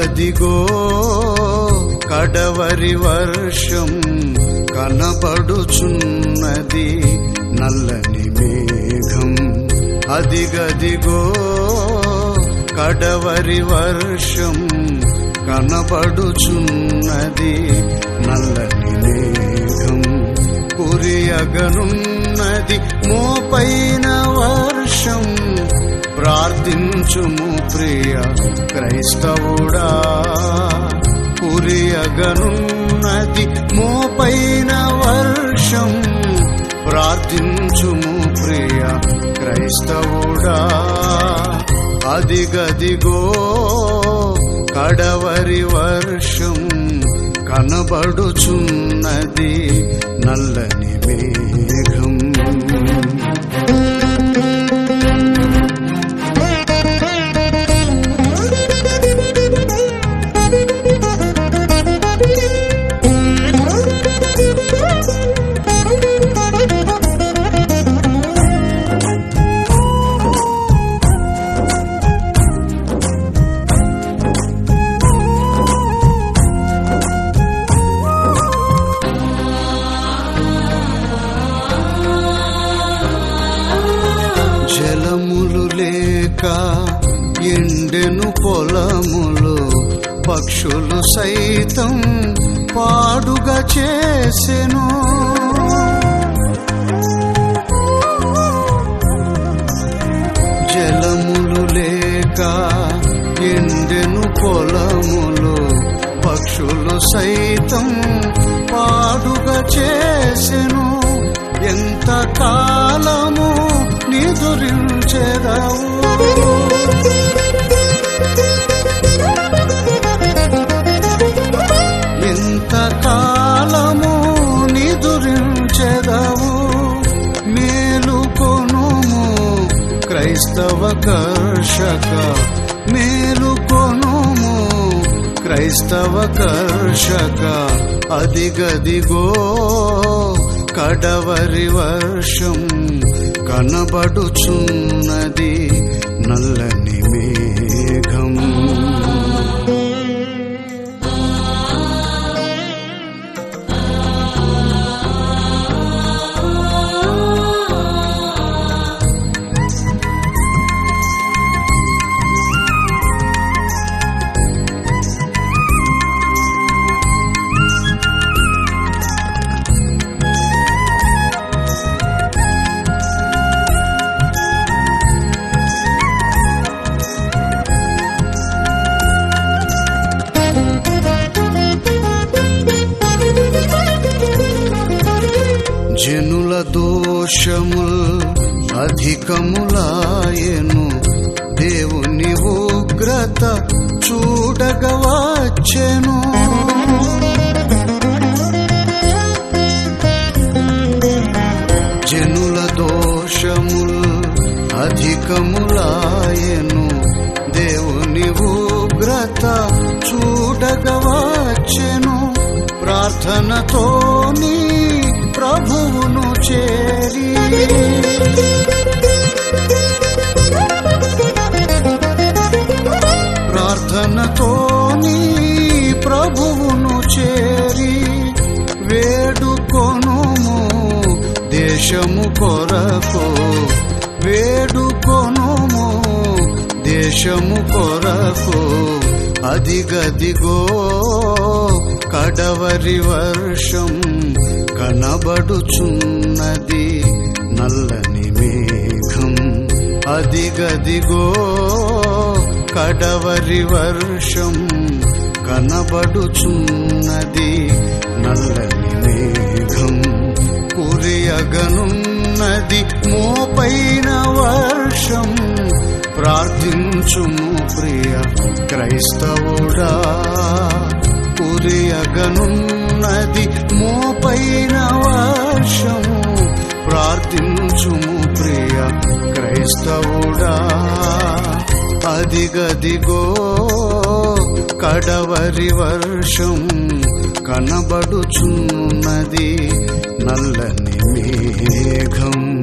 అదిగదిగో కడవరి వర్షం కనబడుచున్నది నల్లని మేఘం అదిగదిగో కడవరి వర్షం కనబడుచున్నది నల్లని మేఘం కురియగనున్నది మోపైన వర్షం ప్రార్థించుము ప్రియ క్రైస్తవుడా కురియగనున్నది మోపైన వర్షం ప్రార్థించుము ప్రియ క్రైస్తవుడా అదిగదిగో కడవరి వర్షం కనబడుచున్నది నల్లని మేఘం జలములు లేక ఎండెను పొలములు పక్షులు సైతం పాడుగా చేసెను జలములు లేక ఎండెను పొలములు పక్షులు సైతం పాడుగా చేసెను ఎంత కాలము నిదురించెదవు ఎంత కాలము నిదురించెదవు మేలుకొనుము క్రైస్తవ కర్షక మేలుకొనుము క్రైస్తవ కర్షక అదిగదిగో కడవరి వర్షం కనబడుచున్నది నల్లని మేఘం జనుల దోషముల్ అధికములాయను దేవుని ఉగ్రత చూడగవచ్చెను జనుల దోషముల్ అధికములాయను దేవుని ఉగ్రత చూడగవచ్చెను ప్రార్థనతోని ప్రభువును చేరి ప్రార్థనతోని ప్రభువును చేరి వేడుకొనుము దేశము కొరకు వేడుకొనుము దేశము కొరకు అదిగదిగో కడవరి వర్షం కనబడుచున్నది నల్లని మేఘం అదిగదిగో కడవరి వర్షం కనబడుచున్నది నల్లని మేఘం కురియగనున్నది మోపైన వర్షం ప్రార్థించుము ప్రియ క్రైస్తవుడా కురియగనున్నది మోపైన వర్షము ప్రార్థించుము ప్రియ క్రైస్తవుడా అదిగదిగో కడవరి వర్షం కనబడుచున్నది నల్లని మేఘం